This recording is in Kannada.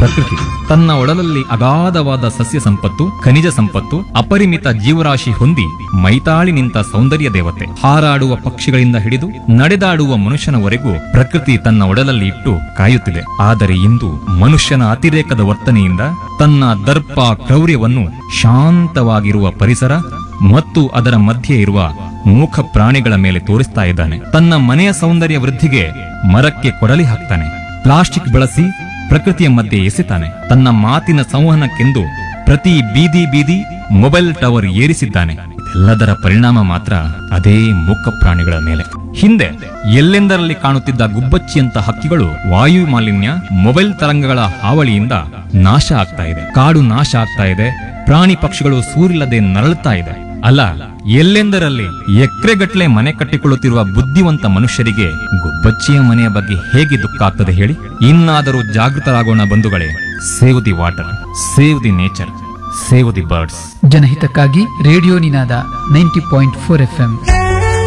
ಪ್ರಕೃತಿ ತನ್ನ ಒಡಲಲ್ಲಿ ಅಗಾಧವಾದ ಸಸ್ಯ ಸಂಪತ್ತು ಖನಿಜ ಸಂಪತ್ತು ಅಪರಿಮಿತ ಜೀವರಾಶಿ ಹೊಂದಿ ಮೈತಾಳಿ ನಿಂತ ಸೌಂದರ್ಯ ದೇವತೆ ಹಾರಾಡುವ ಪಕ್ಷಿಗಳಿಂದ ಹಿಡಿದು ನಡೆದಾಡುವ ಮನುಷ್ಯನವರೆಗೂ ಪ್ರಕೃತಿ ತನ್ನ ಒಡಲಲ್ಲಿ ಇಟ್ಟು ಕಾಯುತ್ತಿದೆ ಆದರೆ ಇಂದು ಮನುಷ್ಯನ ಅತಿರೇಕದ ವರ್ತನೆಯಿಂದ ತನ್ನ ದರ್ಪ ಕ್ರೌರ್ಯವನ್ನು ಶಾಂತವಾಗಿರುವ ಪರಿಸರ ಮತ್ತು ಅದರ ಮಧ್ಯೆ ಇರುವ ಮೂಕ ಪ್ರಾಣಿಗಳ ಮೇಲೆ ತೋರಿಸ್ತಾ ಇದ್ದಾನೆ ತನ್ನ ಮನೆಯ ಸೌಂದರ್ಯ ವೃದ್ಧಿಗೆ ಮರಕ್ಕೆ ಕೊಡಲಿ ಹಾಕ್ತಾನೆ ಪ್ಲಾಸ್ಟಿಕ್ ಬಳಸಿ ಪ್ರಕೃತಿಯ ಮಧ್ಯೆ ಎಸೆತಾನೆ ತನ್ನ ಮಾತಿನ ಸಂವಹನಕ್ಕೆಂದು ಪ್ರತಿ ಬೀದಿ ಬೀದಿ ಮೊಬೈಲ್ ಟವರ್ ಏರಿಸಿದ್ದಾನೆ ಎಲ್ಲದರ ಪರಿಣಾಮ ಮಾತ್ರ ಅದೇ ಮೂಕ ಪ್ರಾಣಿಗಳ ಮೇಲೆ ಹಿಂದೆ ಎಲ್ಲೆಂದರಲ್ಲಿ ಕಾಣುತ್ತಿದ್ದ ಗುಬ್ಬಚ್ಚಿಯಂತ ಹಕ್ಕಿಗಳು ವಾಯು ಮಾಲಿನ್ಯ ಮೊಬೈಲ್ ತರಂಗಗಳ ಹಾವಳಿಯಿಂದ ನಾಶ ಆಗ್ತಾ ಇದೆ ಕಾಡು ನಾಶ ಆಗ್ತಾ ಇದೆ ಪ್ರಾಣಿ ಪಕ್ಷಿಗಳು ಸೂರಿಲ್ಲದೆ ನರಳುತ್ತಾ ಇದೆ ಅಲ್ಲ ಎಲ್ಲೆಂದರಲ್ಲಿ ಎಕರೆಗಟ್ಟಲೆ ಮನೆ ಕಟ್ಟಿಕೊಳ್ಳುತ್ತಿರುವ ಬುದ್ಧಿವಂತ ಮನುಷ್ಯರಿಗೆ ಗುಬ್ಬಚ್ಚಿಯ ಮನೆಯ ಬಗ್ಗೆ ಹೇಗೆ ದುಃಖ ಆಗ್ತದೆ ಹೇಳಿ ಇನ್ನಾದರೂ ಜಾಗೃತರಾಗೋಣ ಬಂಧುಗಳೇ save the water save the nature save the birds ಜನಹಿತಕ್ಕಾಗಿ radio Ninada ninety point four F